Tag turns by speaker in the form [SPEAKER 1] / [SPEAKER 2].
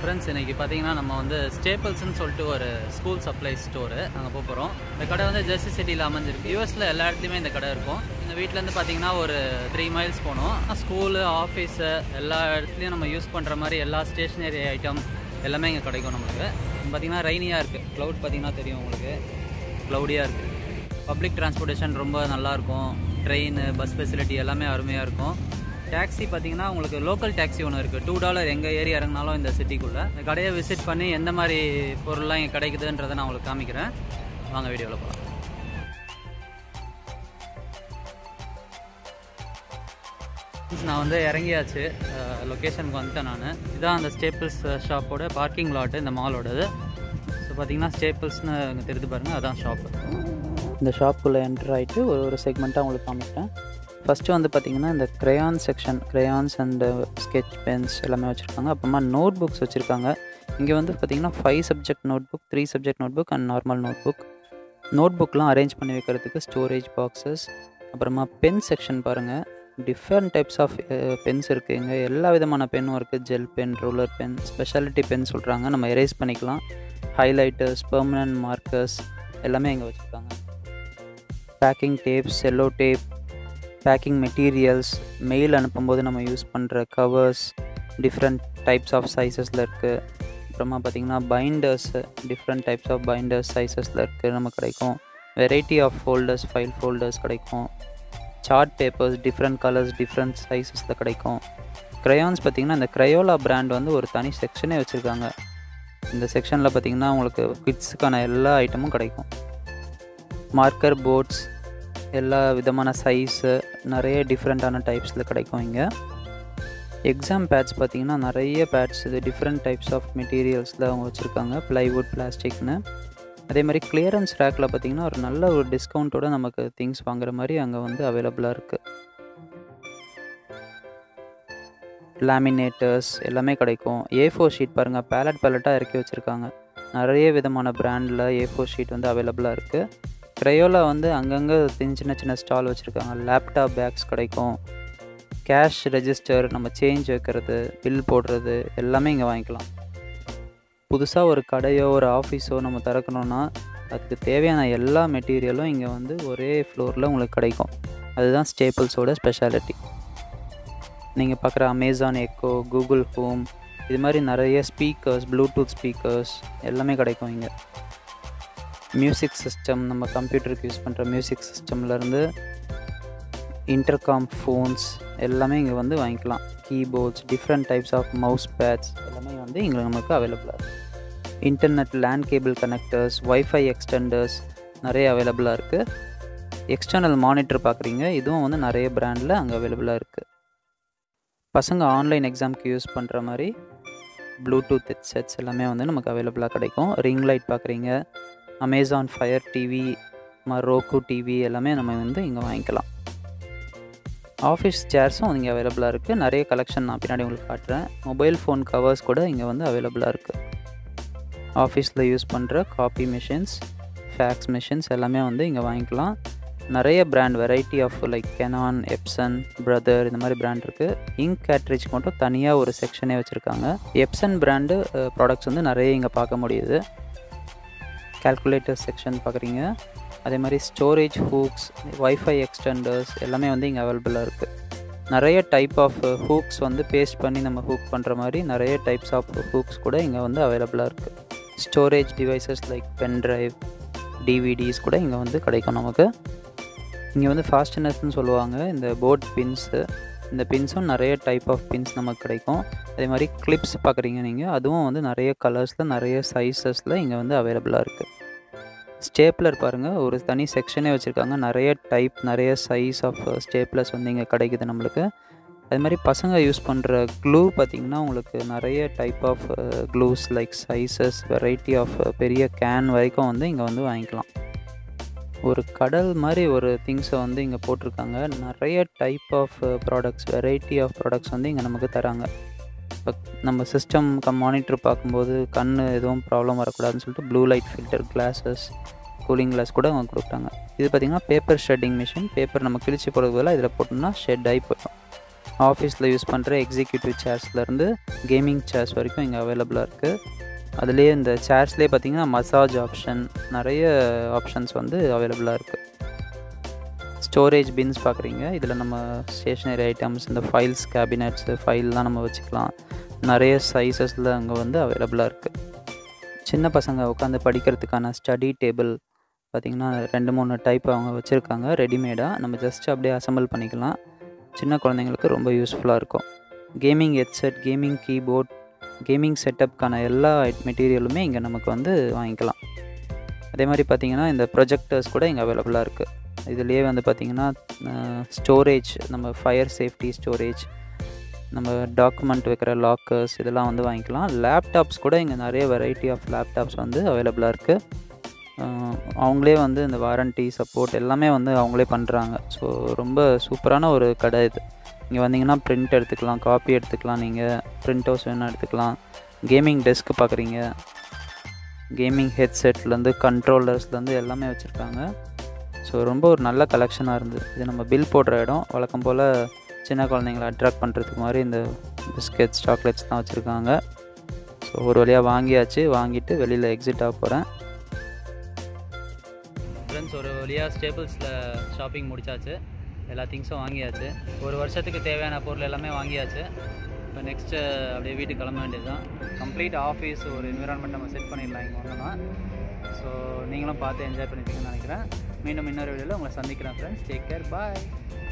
[SPEAKER 1] friends இன்றைக்கி பார்த்தீங்கன்னா நம்ம வந்து ஸ்டேபிள்ஸ்னு சொல்லிட்டு ஒரு ஸ்கூல் சப்ளை ஸ்டோரு அங்கே போக போகிறோம் இந்த கடை வந்து ஜெர்சி சிட்டியில் அமைஞ்சிருக்கு யூஎஸில் எல்லா இடத்துலையுமே இந்த கடை இருக்கும் எங்கள் வீட்டிலேருந்து பார்த்தீங்கன்னா ஒரு த்ரீ மைல்ஸ் போகணும் ஸ்கூலு ஆஃபீஸு எல்லா இடத்துலையும் நம்ம யூஸ் பண்ணுற மாதிரி எல்லா ஸ்டேஷ்னரி ஐட்டம் எல்லாமே இங்கே கிடைக்கும் நம்மளுக்கு பார்த்தீங்கன்னா ரெய்னியாக இருக்குது க்ளவுட் பார்த்தீங்கன்னா தெரியும் உங்களுக்கு க்ளவுடியாக இருக்குது பப்ளிக் டிரான்ஸ்போர்ட்டேஷன் ரொம்ப நல்லாயிருக்கும் ட்ரெயின் பஸ் ஃபெசிலிட்டி எல்லாமே அருமையாக இருக்கும் டாக்ஸி பார்த்தீங்கன்னா உங்களுக்கு லோக்கல் டாக்ஸி ஒன்று இருக்குது டூ டாலர் எங்கே ஏறி இறங்கினாலும் இந்த சிட்டிக்குள்ளே இந்த கடையை விசிட் பண்ணி எந்த மாதிரி பொருள்லாம் இங்கே கிடைக்குதுன்றதை நான் உங்களுக்கு காமிக்கிறேன் வாங்க வீடியோவில் போகலாம் நான் வந்து இறங்கியாச்சு லொக்கேஷனுக்கு வந்துட்டேன் நான் இதான் அந்த ஸ்டேப்பிள்ஸ் ஷாப்போட பார்க்கிங் லாட்டு இந்த மாலோடது ஸோ பார்த்தீங்கன்னா ஸ்டேப்பிள்ஸ்னு இங்கே தெரிஞ்சு பாருங்கள் அதான் ஷாப்பு இந்த ஷாப்புக்குள்ளே என்டர் ஆகிட்டு ஒரு ஒரு செக்மெண்ட்டாக உங்களுக்கு காமிக்கிறேன் ஃபஸ்ட்டு வந்து பார்த்திங்கன்னா இந்த crayon section crayons and sketch pens எல்லாமே வச்சுருக்காங்க அப்புறமா நோட் புக்ஸ் வச்சுருக்காங்க இங்கே வந்து பார்த்திங்கன்னா five subject notebook three subject notebook and normal notebook நோட் புக்லாம் அரேஞ்ச் பண்ணி வைக்கிறதுக்கு ஸ்டோரேஜ் பாக்ஸஸ் அப்புறமா பென் செக்ஷன் பாருங்கள் டிஃப்ரெண்ட் டைப்ஸ் ஆஃப் பென்ஸ் இருக்குது இங்கே எல்லா விதமான பென்னும் இருக்குது gel pen ruler pen speciality pen சொல்கிறாங்க நம்ம எரேஸ் பண்ணிக்கலாம் ஹைலைட்டர்ஸ் பெர்மனன்ட் மார்க்கர்ஸ் எல்லாமே இங்கே வச்சுருக்காங்க packing tape cello tape packing materials mail அனுப்பும்போது நம்ம யூஸ் பண்ணுற கவர்ஸ் டிஃப்ரெண்ட் டைப்ஸ் ஆஃப் சைஸஸில் இருக்குது அப்புறமா பார்த்திங்கன்னா binders different types of binders சைஸஸில் இருக்குது நமக்கு கிடைக்கும் variety of folders file folders கிடைக்கும் chart papers different colours different சைஸஸில் கிடைக்கும் க்ரையான்ஸ் பார்த்திங்கன்னா இந்த க்ரையோலா பிராண்ட் வந்து ஒரு தனி செக்ஷனே வச்சுருக்காங்க இந்த செக்ஷனில் பார்த்திங்கன்னா உங்களுக்கு கிட்ஸுக்கான எல்லா ஐட்டமும் கிடைக்கும் மார்க்கர் போர்ட்ஸ் எல்லா விதமான சைஸு நிறைய டிஃப்ரெண்ட்டான டைப்ஸில் கிடைக்கும் இங்கே எக்ஸாம் பேட்ஸ் பார்த்திங்கன்னா நிறைய பேட்ஸ் இது டிஃப்ரெண்ட் டைப்ஸ் ஆஃப் மெட்டீரியல்ஸில் அவங்க வச்சுருக்காங்க ப்ளைவுட் பிளாஸ்டிக்னு அதே மாதிரி கிளியரன்ஸ் ரேக்கில் பார்த்திங்கன்னா ஒரு நல்ல ஒரு டிஸ்கவுண்ட்டோட நமக்கு திங்ஸ் வாங்குற மாதிரி அங்கே வந்து அவைலபிளாக இருக்குது லேமினேட்டர்ஸ் எல்லாமே கிடைக்கும் ஏ ஃபோர் ஷீட் பாருங்கள் பேலட் பேலட்டாக இறக்கி வச்சுருக்காங்க நிறைய விதமான பிராண்டில் ஏ ஃபோர் ஷீட் வந்து அவைலபிளாக இருக்குது க்ரையோலா வந்து அங்கங்கே சின்ன சின்ன சின்ன ஸ்டால் வச்சுருக்காங்க லேப்டாப் பேக்ஸ் கிடைக்கும் கேஷ் ரெஜிஸ்டர் நம்ம சேஞ்ச் வைக்கிறது பில் போடுறது எல்லாமே இங்கே வாங்கிக்கலாம் புதுசாக ஒரு கடையோ ஒரு ஆஃபீஸோ நம்ம திறக்கணுன்னா அதுக்கு தேவையான எல்லா மெட்டீரியலும் இங்கே வந்து ஒரே ஃப்ளோரில் உங்களுக்கு கிடைக்கும் அதுதான் ஸ்டேபிள்ஸோட ஸ்பெஷாலிட்டி நீங்கள் பார்க்குற அமேசான் எக்கோ கூகுள் ஹோம் இது மாதிரி நிறைய ஸ்பீக்கர்ஸ் ப்ளூடூத் ஸ்பீக்கர்ஸ் எல்லாமே கிடைக்கும் இங்கே மியூசிக் சிஸ்டம் நம்ம கம்ப்யூட்டருக்கு யூஸ் பண்ணுற மியூசிக் சிஸ்டம்லேருந்து இன்டர்காம் ஃபோன்ஸ் எல்லாமே இங்கே வந்து வாங்கிக்கலாம் keyboards different types of mouse pads எல்லாமே வந்து இங்கே நமக்கு அவைலபிளாக இருக்குது internet LAN cable connectors wifi extenders நிறைய அவைலபிளாக இருக்குது எக்ஸ்டர்னல் மானிட்டர் பார்க்குறீங்க இதுவும் வந்து நிறைய பிராண்டில் அங்கே அவைலபிளாக இருக்குது பசங்க ஆன்லைன் எக்ஸாமுக்கு யூஸ் பண்ணுற மாதிரி ப்ளூடூத் ஹெட்செட்ஸ் எல்லாமே வந்து நமக்கு அவைலபிளாக கிடைக்கும் ரிங் லைட் பார்க்குறீங்க Amazon Fire TV Roku TV எல்லாமே நம்ம வந்து இங்கே வாங்கிக்கலாம் ஆஃபீஸ் சேர்ஸும் இங்கே அவைலபிளாக இருக்குது நிறைய கலெக்ஷன் நான் பின்னாடி உங்களுக்கு காட்டுறேன் மொபைல் ஃபோன் கவர்ஸ் கூட இங்கே வந்து அவைலபிளாக இருக்குது ஆஃபீஸில் யூஸ் பண்ணுற காப்பி மிஷின்ஸ் ஃபேக்ஸ் மிஷின்ஸ் எல்லாமே வந்து இங்கே வாங்கிக்கலாம் நிறைய brand variety of like Canon Epson Brother இந்த மாதிரி பிராண்ட் இருக்குது இங்க் கேட்ரிஜ் மட்டும் தனியாக ஒரு செக்ஷனே வச்சுருக்காங்க எப்சன் பிராண்டு ப்ராடக்ட்ஸ் வந்து நிறைய இங்கே பார்க்க முடியுது கேல்குலேட்டர் செக்ஷன் பார்க்குறீங்க அதே மாதிரி ஸ்டோரேஜ் ஹூக்ஸ் ஒய்ஃபை எக்ஸ்டெண்டர்ஸ் எல்லாமே வந்து இங்கே அவைலபிளாக இருக்குது நிறைய டைப் ஆஃப் ஹூக்ஸ் வந்து பேஸ்ட் பண்ணி நம்ம ஹூக் பண்ணுற மாதிரி நிறைய டைப்ஸ் ஆஃப் ஹூக்ஸ் கூட இங்கே வந்து அவைலபிளாக இருக்குது storage devices like pen drive DVDs கூட இங்கே வந்து கிடைக்கும் நமக்கு இங்கே வந்து ஃபாஸ்டனர்ஸ்னு சொல்லுவாங்க இந்த போர்ட் பின்ஸு இந்த பின்ஸும் நிறைய டைப் ஆஃப் பின்ஸ் நமக்கு கிடைக்கும் அதே மாதிரி கிளிப்ஸ் பார்க்குறீங்க நீங்கள் அதுவும் வந்து நிறைய கலர்ஸில் நிறைய சைஸஸில் இங்கே வந்து அவைலபிளாக இருக்குது ஸ்டேப்லர் பாருங்கள் ஒரு தனி செக்ஷனே வச்சுருக்காங்க நிறைய டைப் நிறைய சைஸ் ஆஃப் ஸ்டேப்லர்ஸ் வந்து இங்கே கிடைக்குது நம்மளுக்கு அது மாதிரி பசங்க யூஸ் பண்ணுற க்ளூ பார்த்திங்கன்னா உங்களுக்கு நிறைய type of glues like sizes variety of பெரிய கேன் வரைக்கும் வந்து இங்கே வந்து வாங்கிக்கலாம் ஒரு கடல் மாதிரி ஒரு திங்ஸை வந்து இங்கே போட்டிருக்காங்க நிறைய type of products variety of products வந்து இங்கே நமக்கு தராங்க இப்போ நம்ம சிஸ்டம் கம் மானிட்டர் பார்க்கும்போது கண் எதுவும் ப்ராப்ளம் வரக்கூடாதுன்னு சொல்லிட்டு blue light filter glasses cooling glass கூட அவங்க கொடுக்குறாங்க இது பார்த்திங்கன்னா பேப்பர் ஷெட்டிங் மிஷின் பேப்பர் நம்ம கிழிச்சு போடுறது பதிலாக இதில் போட்டோம்னா ஷெட் ஆகி போயிடும் ஆஃபீஸில் யூஸ் பண்ணுற எக்ஸிக்யூட்டிவ் சேர்ஸ்லேருந்து கேமிங் சேர்ஸ் வரைக்கும் இங்கே அவைலபிளாக இருக்குது அதுலேயே இந்த சேர்ஸ்லேயே பார்த்தீங்கன்னா மசாஜ் ஆப்ஷன் நிறைய ஆப்ஷன்ஸ் வந்து அவைலபிளாக இருக்குது ஸ்டோரேஜ் பின்ஸ் பார்க்குறீங்க இதில் நம்ம ஸ்டேஷ்னரி ஐட்டம்ஸ் இந்த ஃபைல்ஸ் கேபினட்ஸு ஃபைல்லாம் நம்ம வச்சுக்கலாம் நிறைய சைஸஸில் அங்கே வந்து அவைலபிளாக இருக்குது சின்ன பசங்க உட்காந்து படிக்கிறதுக்கான ஸ்டடி டேபிள் பார்த்திங்கன்னா ரெண்டு மூணு டைப் அவங்க வச்சுருக்காங்க ரெடிமேடாக நம்ம ஜஸ்ட் அப்படியே அசம்பிள் பண்ணிக்கலாம் சின்ன குழந்தைங்களுக்கு ரொம்ப யூஸ்ஃபுல்லாக இருக்கும் gaming headset gaming keyboard gaming செட்டப்க்கான எல்லா மெட்டீரியலுமே இங்கே நமக்கு வந்து வாங்கிக்கலாம் அதே மாதிரி பார்த்திங்கன்னா இந்த ப்ரொஜெக்டர்ஸ் கூட இங்கே அவைலபிளாக இருக்குது இதுலேயே வந்து பார்த்திங்கன்னா ஸ்டோரேஜ் நம்ம ஃபயர் சேஃப்டி ஸ்டோரேஜ் நம்ம டாக்குமெண்ட் வைக்கிற லாக்கர்ஸ் இதெல்லாம் வந்து வாங்கிக்கலாம் லேப்டாப்ஸ் கூட இங்கே நிறைய வெரைட்டி ஆஃப் லேப்டாப்ஸ் வந்து அவைலபிளாக இருக்குது அவங்களே வந்து இந்த வாரண்ட்டி சப்போர்ட் எல்லாமே வந்து அவங்களே பண்ணுறாங்க ஸோ ரொம்ப சூப்பரான ஒரு கடை இது இங்கே வந்தீங்கன்னா பிரிண்ட் எடுத்துக்கலாம் காப்பி எடுத்துக்கலாம் நீங்கள் பிரிண்ட் ஹவுஸ் வேணால் எடுத்துக்கலாம் கேமிங் டெஸ்க் பார்க்குறீங்க கேமிங் ஹெட்செட்லேருந்து கண்ட்ரோலர்ஸ்லேருந்து எல்லாமே வச்சுருக்காங்க ஸோ ரொம்ப ஒரு நல்ல கலெக்ஷனாக இருந்தது இது நம்ம பில் போடுற இடம் வழக்கம் போல் சின்ன குழந்தைங்கள அட்ராக்ட் பண்ணுறதுக்கு மாதிரி இந்த பிஸ்கெட்ஸ் சாக்லேட்ஸ் தான் வச்சுருக்காங்க ஸோ ஒரு வழியாக வாங்கியாச்சு வாங்கிட்டு வெளியில் எக்ஸிட் ஆக போகிறேன் ஃப்ரெண்ட்ஸ் ஒரு வழியாக ஸ்டேபிள்ஸில் ஷாப்பிங் முடிச்சாச்சு எல்லா திங்ஸும் வாங்கியாச்சு ஒரு வருஷத்துக்கு தேவையான பொருள் எல்லாமே வாங்கியாச்சு இப்போ நெக்ஸ்ட்டு அப்படியே வீட்டுக்கு கிளம்ப வேண்டியது தான் கம்ப்ளீட் ஆஃபீஸ் ஒரு என்விரான்மெண்ட் நம்ம செட் பண்ணிடலாம் இங்கே வந்தோம்னா ஸோ நீங்களும் பார்த்து என்ஜாய் பண்ணிப்பீங்கன்னு நினைக்கிறேன் மீண்டும் இன்னொரு வீடியோவில் உங்களை சந்திக்கிறேன் ஃப்ரெண்ட்ஸ் டேக் கேர் பாய்